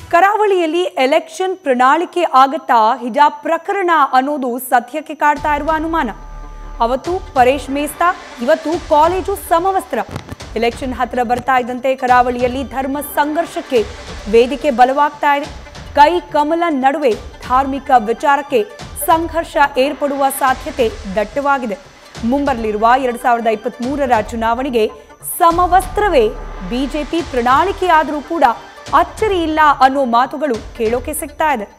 ಕರಾವಳಿಯಲ್ಲಿ ಎಲೆಕ್ಷನ್ ಪ್ರಣಾಳಿಕೆ ಆಗತ್ತಾ ಹಿಜಾಬ್ ಪ್ರಕರಣ ಅನ್ನೋದು ಸದ್ಯಕ್ಕೆ ಕಾಡ್ತಾ ಇರುವ ಅನುಮಾನ ಅವತ್ತು ಪರೇಶ್ ಮೇಸ್ತಾ ಇವತ್ತು ಕಾಲೇಜು ಸಮವಸ್ತ್ರ ಎಲೆಕ್ಷನ್ ಹತ್ರ ಬರ್ತಾ ಇದ್ದಂತೆ ಕರಾವಳಿಯಲ್ಲಿ ಧರ್ಮ ಸಂಘರ್ಷಕ್ಕೆ ವೇದಿಕೆ ಬಲವಾಗ್ತಾ ಇದೆ ಕೈ ಕಮಲ ನಡುವೆ ಧಾರ್ಮಿಕ ವಿಚಾರಕ್ಕೆ ಸಂಘರ್ಷ ಏರ್ಪಡುವ ಸಾಧ್ಯತೆ ದಟ್ಟವಾಗಿದೆ ಮುಂಬರಲಿರುವ ಎರಡ್ ಸಾವಿರದ ಇಪ್ಪತ್ತ್ ಮೂರರ ಚುನಾವಣೆಗೆ ಸಮವಸ್ತ್ರವೇ ಬಿಜೆಪಿ ಪ್ರಣಾಳಿಕೆಯಾದರೂ ಕೂಡ ಅಚ್ಚರಿ ಇಲ್ಲ ಅನ್ನೋ ಮಾತುಗಳು ಕೇಳೋಕೆ ಸಿಗ್ತಾ ಇದೆ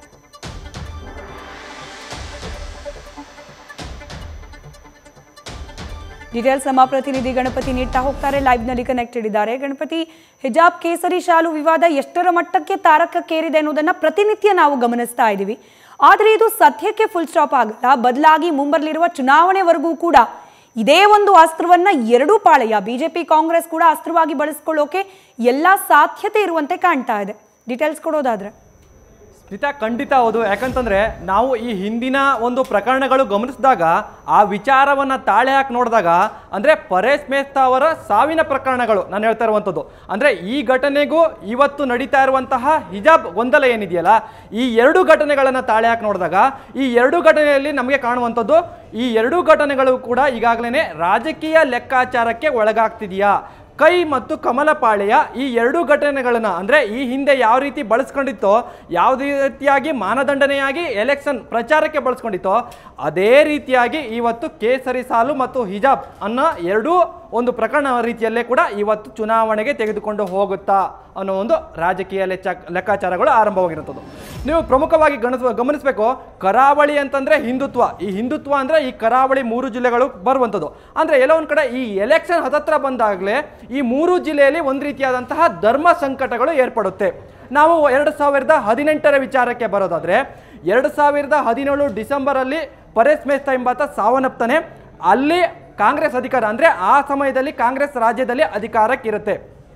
ಡೀಟೇಲ್ಸ್ ನಮ್ಮ ಪ್ರತಿನಿಧಿ ಗಣಪತಿ ನೀಡ್ತಾ ಹೋಗ್ತಾರೆ ಲೈವ್ ನಲ್ಲಿ ಕನೆಕ್ಟೆಡ್ ಇದ್ದಾರೆ ಗಣಪತಿ ಹಿಜಾಬ್ ಕೇಸರಿ ಶಾಲು ವಿವಾದ ಎಷ್ಟರ ಮಟ್ಟಕ್ಕೆ ತಾರಕಕ್ಕೇರಿದೆ ಅನ್ನೋದನ್ನ ಪ್ರತಿನಿತ್ಯ ನಾವು ಗಮನಿಸ್ತಾ ಇದ್ದೀವಿ ಆದರೆ ಇದು ಸದ್ಯಕ್ಕೆ ಫುಲ್ ಸ್ಟಾಪ್ ಆಗಲ್ಲ ಬದಲಾಗಿ ಮುಂಬರಲಿರುವ ಚುನಾವಣೆವರೆಗೂ ಕೂಡ ಇದೇ ಒಂದು ಅಸ್ತ್ರವನ್ನ ಎರಡೂ ಪಾಳೆಯ ಬಿಜೆಪಿ ಕಾಂಗ್ರೆಸ್ ಕೂಡ ಅಸ್ತ್ರವಾಗಿ ಬಳಸ್ಕೊಳ್ಳೋಕೆ ಎಲ್ಲಾ ಸಾಧ್ಯತೆ ಇರುವಂತೆ ಕಾಣ್ತಾ ಇದೆ ಡೀಟೇಲ್ಸ್ ಕೊಡೋದಾದ್ರೆ ಸ್ಮಿತಾ ಖಂಡಿತ ಹೌದು ಯಾಕಂತಂದ್ರೆ ನಾವು ಈ ಹಿಂದಿನ ಒಂದು ಪ್ರಕರಣಗಳು ಗಮನಿಸಿದಾಗ ಆ ವಿಚಾರವನ್ನ ತಾಳೆ ಹಾಕಿ ನೋಡಿದಾಗ ಅಂದ್ರೆ ಪರೇಶ್ ಮೇಸ್ತಾ ಅವರ ಸಾವಿನ ಪ್ರಕರಣಗಳು ನಾನು ಹೇಳ್ತಾ ಇರುವಂಥದ್ದು ಅಂದ್ರೆ ಈ ಘಟನೆಗೂ ಇವತ್ತು ನಡೀತಾ ಇರುವಂತಹ ಹಿಜಾಬ್ ಗೊಂದಲ ಏನಿದೆಯಲ್ಲ ಈ ಎರಡು ಘಟನೆಗಳನ್ನ ತಾಳೆ ಹಾಕಿ ನೋಡಿದಾಗ ಈ ಎರಡು ಘಟನೆಯಲ್ಲಿ ನಮಗೆ ಕಾಣುವಂಥದ್ದು ಈ ಎರಡು ಘಟನೆಗಳು ಕೂಡ ಈಗಾಗಲೇ ರಾಜಕೀಯ ಲೆಕ್ಕಾಚಾರಕ್ಕೆ ಒಳಗಾಗ್ತಿದೆಯಾ ಕೈ ಮತ್ತು ಕಮಲಪಾಳೆಯ ಈ ಎರಡು ಘಟನೆಗಳನ್ನ ಅಂದ್ರೆ ಈ ಹಿಂದೆ ಯಾವ ರೀತಿ ಬಳಸ್ಕೊಂಡಿತ್ತೋ ಯಾವುದೇ ರೀತಿಯಾಗಿ ಮಾನದಂಡನೆಯಾಗಿ ಎಲೆಕ್ಷನ್ ಪ್ರಚಾರಕ್ಕೆ ಬಳಸ್ಕೊಂಡಿತ್ತೋ ಅದೇ ರೀತಿಯಾಗಿ ಇವತ್ತು ಕೇಸರಿ ಸಾಲು ಮತ್ತು ಹಿಜಾಬ್ ಅನ್ನೋ ಎರಡೂ ಒಂದು ಪ್ರಕರಣ ರೀತಿಯಲ್ಲೇ ಕೂಡ ಇವತ್ತು ಚುನಾವಣೆಗೆ ತೆಗೆದುಕೊಂಡು ಹೋಗುತ್ತಾ ಅನ್ನೋ ಒಂದು ರಾಜಕೀಯ ಲೆಚ್ಚ ಲೆಕ್ಕಾಚಾರಗಳು ಆರಂಭವಾಗಿರುತ್ತದೆ ನೀವು ಪ್ರಮುಖವಾಗಿ ಗಣಿಸ ಗಮನಿಸಬೇಕು ಕರಾವಳಿ ಅಂತಂದ್ರೆ ಹಿಂದುತ್ವ ಈ ಹಿಂದುತ್ವ ಅಂದ್ರೆ ಈ ಕರಾವಳಿ ಮೂರು ಜಿಲ್ಲೆಗಳು ಬರುವಂಥದ್ದು ಅಂದ್ರೆ ಎಲ್ಲೋ ಒಂದ್ ಕಡೆ ಈ ಎಲೆಕ್ಷನ್ ಹತ್ತತ್ರ ಬಂದಾಗಲೇ ಈ ಮೂರು ಜಿಲ್ಲೆಯಲ್ಲಿ ಒಂದು ರೀತಿಯಾದಂತಹ ಧರ್ಮ ಸಂಕಟಗಳು ಏರ್ಪಡುತ್ತೆ ನಾವು ಎರಡು ಸಾವಿರದ ಹದಿನೆಂಟರ ವಿಚಾರಕ್ಕೆ ಬರೋದಾದ್ರೆ ಎರಡು ಸಾವಿರದ ಹದಿನೇಳು ಡಿಸೆಂಬರಲ್ಲಿ ಪರೇಶ್ ಮೇಸ್ತಾ ಎಂಬಾತ ಸಾವನ್ನಪ್ತಾನೆ ಅಲ್ಲಿ ಕಾಂಗ್ರೆಸ್ ಅಧಿಕಾರ ಅಂದ್ರೆ ಆ ಸಮಯದಲ್ಲಿ ಕಾಂಗ್ರೆಸ್ ರಾಜ್ಯದಲ್ಲಿ ಅಧಿಕಾರಕ್ಕಿರುತ್ತೆ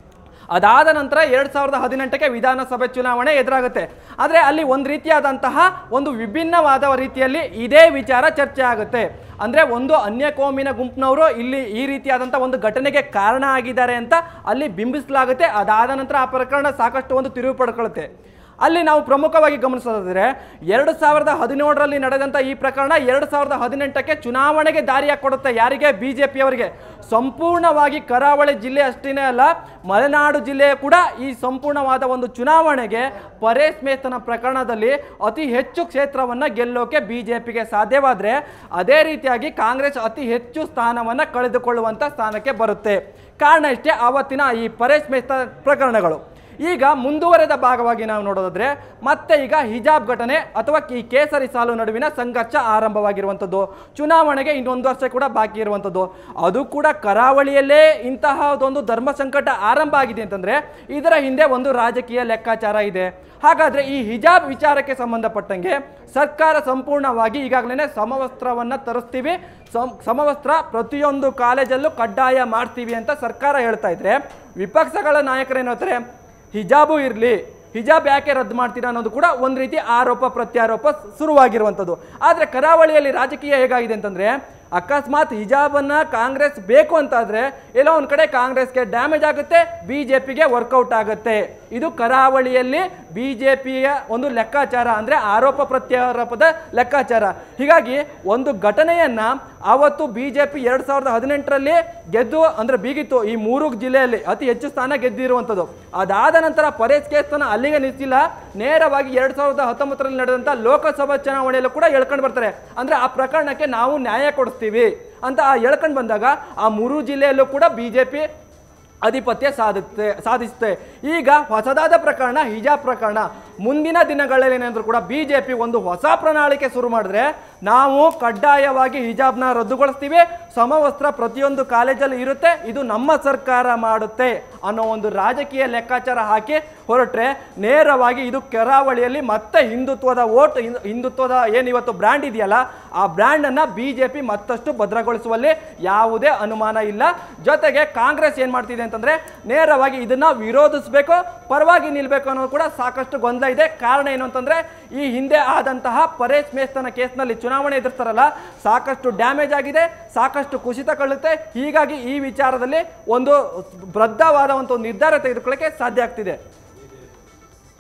ಅದಾದ ನಂತರ ಎರಡ್ ಸಾವಿರದ ಹದಿನೆಂಟಕ್ಕೆ ವಿಧಾನಸಭೆ ಚುನಾವಣೆ ಎದುರಾಗುತ್ತೆ ಆದರೆ ಅಲ್ಲಿ ಒಂದು ರೀತಿಯಾದಂತಹ ಒಂದು ವಿಭಿನ್ನವಾದ ರೀತಿಯಲ್ಲಿ ಇದೇ ವಿಚಾರ ಚರ್ಚೆ ಆಗುತ್ತೆ ಅಂದ್ರೆ ಒಂದು ಅನ್ಯ ಕೋಮಿನ ಗುಂಪಿನವರು ಇಲ್ಲಿ ಈ ರೀತಿಯಾದಂಥ ಒಂದು ಘಟನೆಗೆ ಕಾರಣ ಆಗಿದ್ದಾರೆ ಅಂತ ಅಲ್ಲಿ ಬಿಂಬಿಸಲಾಗುತ್ತೆ ಅದಾದ ನಂತರ ಆ ಪ್ರಕರಣ ಸಾಕಷ್ಟು ಒಂದು ತಿರುವು ಪಡ್ಕೊಳ್ಳುತ್ತೆ ಅಲ್ಲಿ ನಾವು ಪ್ರಮುಖವಾಗಿ ಗಮನಿಸೋದಾದ್ರೆ ಎರಡು ಸಾವಿರದ ಹದಿನೇಳರಲ್ಲಿ ನಡೆದಂಥ ಈ ಪ್ರಕರಣ ಎರಡು ಸಾವಿರದ ಹದಿನೆಂಟಕ್ಕೆ ಚುನಾವಣೆಗೆ ದಾರಿಯಾಗಿ ಕೊಡುತ್ತೆ ಯಾರಿಗೆ ಬಿ ಜೆ ಪಿಯವರಿಗೆ ಸಂಪೂರ್ಣವಾಗಿ ಕರಾವಳಿ ಜಿಲ್ಲೆ ಅಷ್ಟೇ ಅಲ್ಲ ಮಲೆನಾಡು ಜಿಲ್ಲೆ ಕೂಡ ಈ ಸಂಪೂರ್ಣವಾದ ಒಂದು ಚುನಾವಣೆಗೆ ಪರೇಶ್ ಮೇಸ್ತನ ಪ್ರಕರಣದಲ್ಲಿ ಅತಿ ಹೆಚ್ಚು ಕ್ಷೇತ್ರವನ್ನು ಗೆಲ್ಲೋಕೆ ಬಿ ಜೆ ಪಿಗೆ ಸಾಧ್ಯವಾದರೆ ಅದೇ ರೀತಿಯಾಗಿ ಕಾಂಗ್ರೆಸ್ ಅತಿ ಹೆಚ್ಚು ಸ್ಥಾನವನ್ನು ಕಳೆದುಕೊಳ್ಳುವಂಥ ಸ್ಥಾನಕ್ಕೆ ಬರುತ್ತೆ ಕಾರಣ ಇಷ್ಟೇ ಆವತ್ತಿನ ಈ ಪರೇಶ್ ಮೇಸ್ತ ಪ್ರಕರಣಗಳು ಈಗ ಮುಂದುವರೆದ ಭಾಗವಾಗಿ ನಾವು ನೋಡೋದಾದ್ರೆ ಮತ್ತೆ ಈಗ ಹಿಜಾಬ್ ಘಟನೆ ಅಥವಾ ಈ ಕೇಸರಿ ಸಾಲು ನಡುವಿನ ಸಂಘರ್ಷ ಆರಂಭವಾಗಿರುವಂಥದ್ದು ಚುನಾವಣೆಗೆ ಇನ್ನೊಂದು ವರ್ಷ ಕೂಡ ಬಾಕಿ ಇರುವಂಥದ್ದು ಅದು ಕೂಡ ಕರಾವಳಿಯಲ್ಲೇ ಇಂತಹದೊಂದು ಧರ್ಮ ಸಂಕಟ ಆರಂಭ ಆಗಿದೆ ಅಂತಂದ್ರೆ ಇದರ ಹಿಂದೆ ಒಂದು ರಾಜಕೀಯ ಲೆಕ್ಕಾಚಾರ ಇದೆ ಹಾಗಾದ್ರೆ ಈ ಹಿಜಾಬ್ ವಿಚಾರಕ್ಕೆ ಸಂಬಂಧಪಟ್ಟಂಗೆ ಸರ್ಕಾರ ಸಂಪೂರ್ಣವಾಗಿ ಈಗಾಗಲೇ ಸಮವಸ್ತ್ರವನ್ನ ತರಿಸ್ತೀವಿ ಸಮ್- ಸಮವಸ್ತ್ರ ಪ್ರತಿಯೊಂದು ಕಾಲೇಜಲ್ಲೂ ಕಡ್ಡಾಯ ಮಾಡ್ತೀವಿ ಅಂತ ಸರ್ಕಾರ ಹೇಳ್ತಾ ಇದ್ರೆ ವಿಪಕ್ಷಗಳ ನಾಯಕರು ಏನು ಹೇಳ್ತಾರೆ ಹಿಜಾಬು ಇರಲಿ ಹಿಜಾಬ್ ಯಾಕೆ ರದ್ದು ಮಾಡ್ತೀರಾ ಅನ್ನೋದು ಕೂಡ ಒಂದು ರೀತಿ ಆರೋಪ ಪ್ರತ್ಯಾರೋಪ ಶುರುವಾಗಿರುವಂಥದ್ದು ಆದರೆ ಕರಾವಳಿಯಲ್ಲಿ ರಾಜಕೀಯ ಹೇಗಾಗಿದೆ ಅಂತಂದ್ರೆ ಅಕಸ್ಮಾತ್ ಹಿಜಾಬನ್ನ ಕಾಂಗ್ರೆಸ್ ಬೇಕು ಅಂತಾದ್ರೆ ಎಲ್ಲೋ ಒಂದು ಕಡೆ ಕಾಂಗ್ರೆಸ್ಗೆ ಡ್ಯಾಮೇಜ್ ಆಗುತ್ತೆ ಬಿ ಜೆ ಪಿಗೆ ವರ್ಕೌಟ್ ಆಗುತ್ತೆ ಇದು ಕರಾವಳಿಯಲ್ಲಿ ಬಿ ಜೆ ಪಿಯ ಒಂದು ಲೆಕ್ಕಾಚಾರ ಅಂದರೆ ಆರೋಪ ಪ್ರತ್ಯಾರೋಪದ ಲೆಕ್ಕಾಚಾರ ಹೀಗಾಗಿ ಒಂದು ಘಟನೆಯನ್ನ ಆವತ್ತು ಬಿ ಜೆ ಪಿ ಎರಡು ಸಾವಿರದ ಹದಿನೆಂಟರಲ್ಲಿ ಗೆದ್ದು ಅಂದರೆ ಬೀಗಿತ್ತು ಈ ಮೂರು ಜಿಲ್ಲೆಯಲ್ಲಿ ಅತಿ ಹೆಚ್ಚು ಸ್ಥಾನ ಗೆದ್ದಿರುವಂಥದ್ದು ಅದಾದ ನಂತರ ಪರೇಶ್ ಕೇಸ್ತನ ಅಲ್ಲಿಗೆ ನಿಲ್ಲಿಸಿಲ್ಲ ನೇರವಾಗಿ ಎರಡು ಸಾವಿರದ ಹತ್ತೊಂಬತ್ತರಲ್ಲಿ ನಡೆದಂಥ ಲೋಕಸಭಾ ಚುನಾವಣೆಯಲ್ಲೂ ಕೂಡ ಎಳ್ಕೊಂಡು ಬರ್ತಾರೆ ಅಂದರೆ ಆ ಪ್ರಕರಣಕ್ಕೆ ನಾವು ನ್ಯಾಯ ಕೊಡಿಸ್ತೀವಿ ಅಂತ ಆ ಎಳ್ಕೊಂಡು ಬಂದಾಗ ಆ ಮೂರು ಜಿಲ್ಲೆಯಲ್ಲೂ ಕೂಡ ಬಿ ಜೆ ಪಿ ಅಧಿಪತ್ಯ ಸಾಧಿಸುತ್ತೆ ಸಾಧಿಸುತ್ತೆ ಈಗ ಹೊಸದಾದ ಪ್ರಕರಣ ಹಿಜಾಬ್ ಪ್ರಕರಣ ಮುಂದಿನ ದಿನಗಳಲ್ಲಿ ಏನಾದರೂ ಕೂಡ ಬಿ ಜೆ ಪಿ ಒಂದು ಹೊಸ ಪ್ರಣಾಳಿಕೆ ಶುರು ಮಾಡಿದ್ರೆ ನಾವು ಕಡ್ಡಾಯವಾಗಿ ಹಿಜಾಬ್ನ ರದ್ದುಗೊಳಿಸ್ತೀವಿ ಸಮವಸ್ತ್ರ ಪ್ರತಿಯೊಂದು ಕಾಲೇಜಲ್ಲಿ ಇರುತ್ತೆ ಇದು ನಮ್ಮ ಸರ್ಕಾರ ಮಾಡುತ್ತೆ ಅನ್ನೋ ಒಂದು ರಾಜಕೀಯ ಲೆಕ್ಕಾಚಾರ ಹಾಕಿ ಹೊರಟ್ರೆ ನೇರವಾಗಿ ಇದು ಕರಾವಳಿಯಲ್ಲಿ ಮತ್ತೆ ಹಿಂದುತ್ವದ ಓಟ್ ಹಿಂದ್- ಹಿಂದುತ್ವದ ಏನಿವತ್ತು ಬ್ರ್ಯಾಂಡ್ ಇದೆಯಲ್ಲ ಆ ಬ್ರ್ಯಾಂಡನ್ನು ಬಿ ಜೆ ಪಿ ಮತ್ತಷ್ಟು ಭದ್ರಗೊಳಿಸುವಲ್ಲಿ ಯಾವುದೇ ಅನುಮಾನ ಇಲ್ಲ ಜೊತೆಗೆ ಕಾಂಗ್ರೆಸ್ ಏನು ಮಾಡ್ತಿದೆ ಅಂತಂದ್ರೆ ನೇರವಾಗಿ ಇದನ್ನ ವಿರೋಧಿಸಬೇಕು ಪರವಾಗಿ ನಿಲ್ಬೇಕು ಅನ್ನೋದು ಕೂಡ ಸಾಕಷ್ಟು ಗೊಂದಲ ಇದೆ ಕಾರಣ ಏನು ಅಂತಂದ್ರೆ ಈ ಹಿಂದೆ ಆದಂತಹ ಪರೇಶ್ ಮೇಸ್ತನ ಕೇಸ್ನಲ್ಲಿ ಚುನಾವಣೆ ಎದುರಿಸ್ತಾರಲ್ಲ ಸಾಕಷ್ಟು ಡ್ಯಾಮೇಜ್ ಆಗಿದೆ ಸಾಕಷ್ಟು ಕುಸಿತ ಕೊಳ್ಳುತ್ತೆ ಹೀಗಾಗಿ ಈ ವಿಚಾರದಲ್ಲಿ ಒಂದು ಬದ್ಧವಾದ ಒಂದು ನಿರ್ಧಾರ ತೆಗೆದುಕೊಳ್ಳಕ್ಕೆ ಸಾಧ್ಯ ಆಗ್ತಿದೆ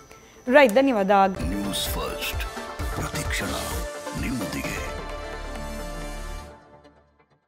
ರೈಟ್ ಧನ್ಯವಾದ ನ್ಯೂಸ್ ಫಸ್ಟ್ ಪ್ರತಿಕ್ಷಣ ನಿಮ್ಮೊಂದಿಗೆ